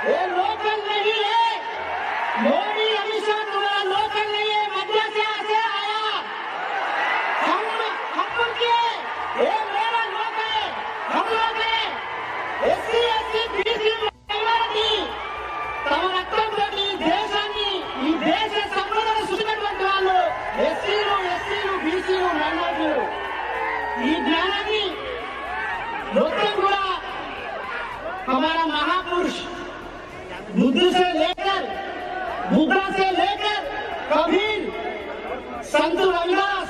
ये लोकल नहीं है मोदी अमित शाह तुम्हारा लोकल नहीं है मध्य से ऐसे आया हम हम उनके ये मेरा लोग है हम लोग है ఎస్సీ ఎస్టీ బీసీ మైనారిటీ తమ రక్తంతో ఈ దేశాన్ని ఈ దేశ సంపదను సృష్టించినటువంటి వాళ్ళు ఎస్సీలు ఎస్సీలు బీసీలు మైనారిటీలు ఈ జ్ఞానాన్ని మొత్తం కూడా हमारा महापुरुष बुद्ध से लेकर बुद्धा से लेकर कबीर संत रविदास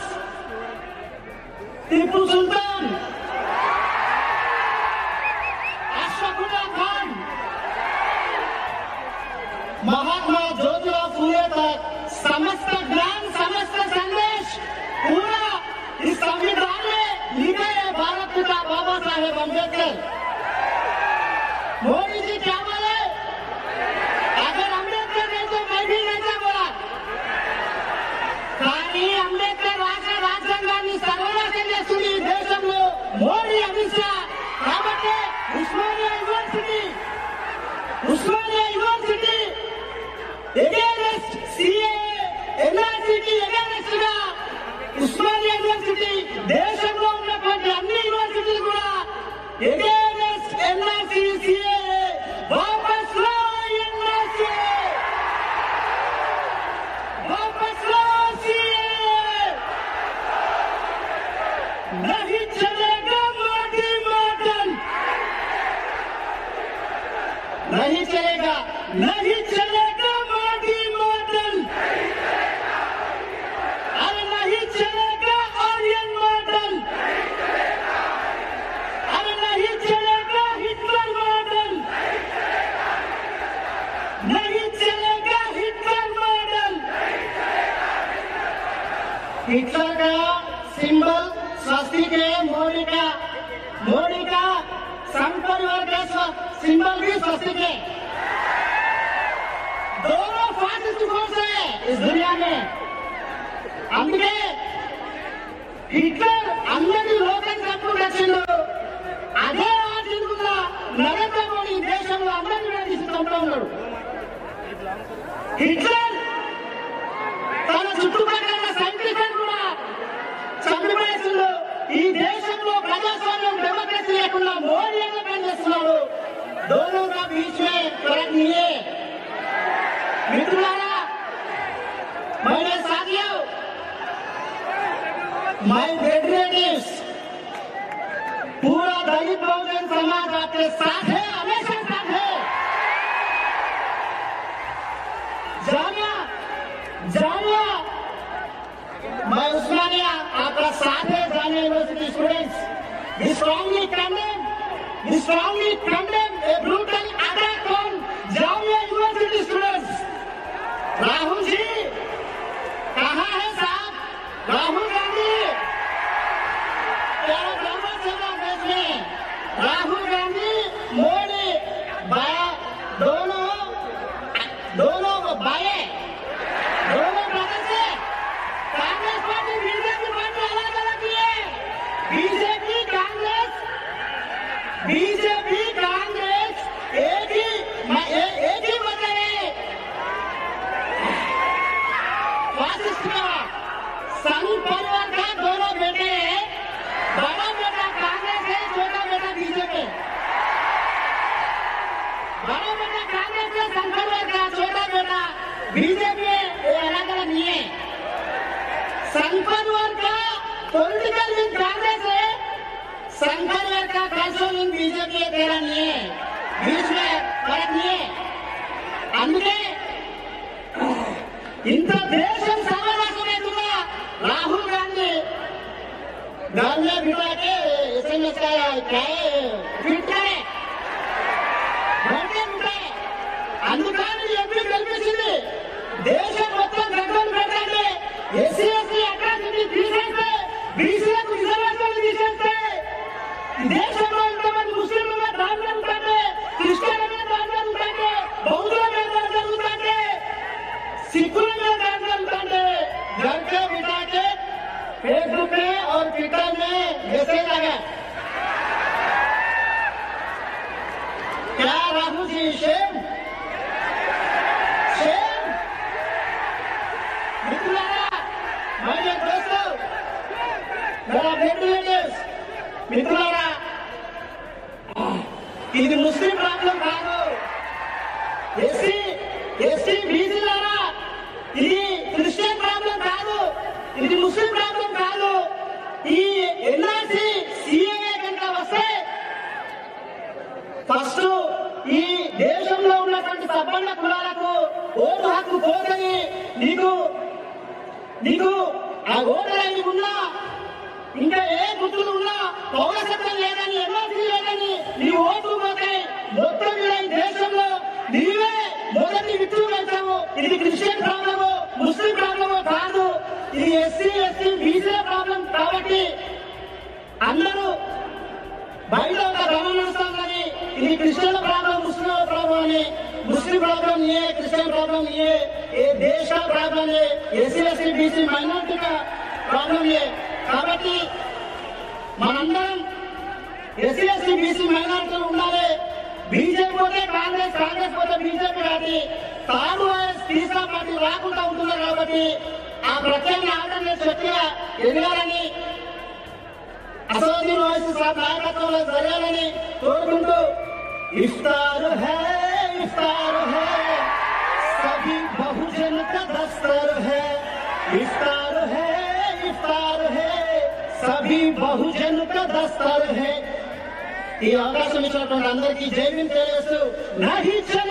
टीपू सुल्तान अशफाकुल्ला खान महात्मा ज्योतिराव फूले तक समस्त ज्ञान समस्त संदेश पूरा इस संविधान में लिखे है भारत पिता बाबा साहेब अम्बेडकर मोदी जी क्या बोले अगर अम्बेडकर नहीं तो मैं भी नहीं बोला కానీ అంబేద్కర్ రాష్ట్ర రాజ్యాంగాన్ని సర్వనాశనం చేస్తుంది ఈ దేశంలో మోడీ అమిత్ షా కాబట్టి Osmania university Osmania university against CA ఎన్ఆర్సిటీ ఎగేనెస్ట్ గా ఉస్మానియా యూనివర్సిటీ దేశంలో ఉన్నటువంటి అన్ని యూనివర్సిటీలు కూడా ఎగేనెస్ట్ ఎన్ఆర్సి సిఏ వాపస్ లో ఎన్ఆర్సి वापस लो सीए नहीं चलेगा मोदी मॉडल नहीं चलेगा नहीं चलेगा मोदी मॉडल अरे नहीं चलेगा आर्यन मॉडल अरे नहीं चलेगा हिटलर मॉडल नहीं चलेगा हिटलर मॉडल हिटलर का सिंबल स्वस्तिक है मोदी का मोदी का संघ परिवार का स्व- सिंबल भी स्वस्तिक है दोनों फासिस्ट फोर्स है इस दुनिया में అందుకే హిట్లర్ అందరి లోకం తప్పుడు వచ్చిండు అదే ఆశించుకున్న నరేంద్ర మోడీ దేశంలో అందరినీ నడిచి చంపుతా ఉన్నాడు హిట్లర్ తన చుట్టుపక్కల సైంటిస్టులు కూడా చంపివేస్తుండు ఈ దేశంలో ప్రజాస్వామ్యం డెమోక్రసీ లేకుండా మోడీ అనే పనిచేస్తున్నాడు दोनों का बीच में फर्क नहीं है मित्रुलारा मेरे साथियों माय रिलेटिव्स पूरा दलित बहुजन समाज आपके साथ है हमेशा साथ है जामिया जामिया मैं उस्मानिया आपका साथ है Jamia university students we strongly condemn we strongly condemn a brutal attack on Jamia university students Rahul ji कहाँ है साहब राहुल गांधी प्यारा ब्राह्मण समाज देश में राहुल गांधी मोदी बाया दोनों दोनों बाए दोनों ब्रदर्स है कांग्रेस पार्टी बीजेपी पार्टी अलग अलग ही है बीजेपी कांग्रेस बीजेपी कांग्रेस एक ही मैं- ए- एक ही बता रहे फासिस्ट का संघ परिवार का दोनों बेटे हैं बड़ा बेटा कांग्रेस है छोटा बेटा बीजेपी बड़ा बेटा कांग्रेस है संघ परिवार का छोटा बेटा बीजेपी है ये अलग अलग नहीं है संघ परिवार का पॉलिटिकल विंग कांग्रेस है संघ परिवार का कल्चरल विंग बीजेपी है तेरा नहीं है बीच में फर्क नहीं है అందుకే ఇంత దేశం సర్వనాశనమవుతున్నా రాహుల్ గాంధీ घर में बिठा के एसएमएस का क्या है ट्वीट करे घर में बिठाए అందుకని ఎంపీ కల్పించింది దేశం మొత్తం గడ్డలు పెట్టండి ఎస్సీ ఎస్సీ అట్రాసిటీ తీసేస్తే బీసీలకు రిజర్వేషన్లు తీసేస్తే ఈ దేశంలో ఇంతమంది ముస్లింల మీద దాడులు జరుగుతుంటే క్రిస్టియన్ల మీద దాడులు జరుగుతుంటే బౌద్ధుల మీద దాడులు జరుగుతుంటే सिखों में दान करते घर के बिठा के फेसबुक में और ट्विटर में मैसेज लगा क्या राहुल जी शेम మిత్రులారా ఇది ముస్లిం ప్రాబ్లం కాదు ఎస్సీ ఎస్సీ బీసీలారా ఇది క్రిస్టియన్ ప్రాబ్లం కాదు ఇది ముస్లిం ప్రాబ్లం కాదు ఈ ఎన్ఆర్సీ సిఏఏ కనుక వస్తే ఫస్ట్ ఈ దేశంలో ఉన్నటువంటి సబ్బండ కులాలకు ఓటు హక్కు పోదని నీకు నీకు ఆ ఓటర్ ఐడి ఉన్నా ఇంకా ఏ గుర్తులు ఉన్నా పౌరసత్వం లేదని ఎన్ఆర్సీ లేదని నీ ఓటు పోతే మొత్తం మీద ఈ దేశంలో నీవే మొదటి విక్టులు పెడతావు ఇది క్రిస్టియన్ ప్రాబ్లము ముస్లిం ప్రాబ్లము కాదు ఇది ఎస్సీ ఎస్సీ బీసీ ప్రాబ్లం కాబట్టి అందరూ బయట ఒక భ్రమం నడుస్తుందని ఇది క్రిస్టియన్ ప్రాబ్లం ముస్లిం ప్రాబ్లం అని ముస్లిం ప్రాబ్లం ఏ క్రిస్టియన్ ప్రాబ్లం ఏ ఏ దేశ ప్రాబ్లం ఏ SC SC BC minority problem ఏ కాబట్టి మనందరం ఎస్సీ ఎస్సీ బీసీ మైనార్టీలు ఉండాలి బీజేపీ పోతే కాంగ్రెస్ కాంగ్రెస్ పోతే బీజేపీ రాది తాను తీసా పార్టీ రాకుండా ఉంటున్నారు కాబట్టి ఆ ప్రత్యేక ఆర్డర్ శక్తిగా ఎదగాలని असदुद्दीन ओवैसी साहब నాయకత్వంలో జరగాలని కోరుకుంటూ इफ्तार है इफ्तार है सभी बहुजन का दस्तर है इफ्तार है इफ्तार है सभी बहुजन का दस्तर है ఈ అవకాశం ఇచ్చినటువంటి అందరికీ జై భీమ్ తెలియజేస్తూ నహి చ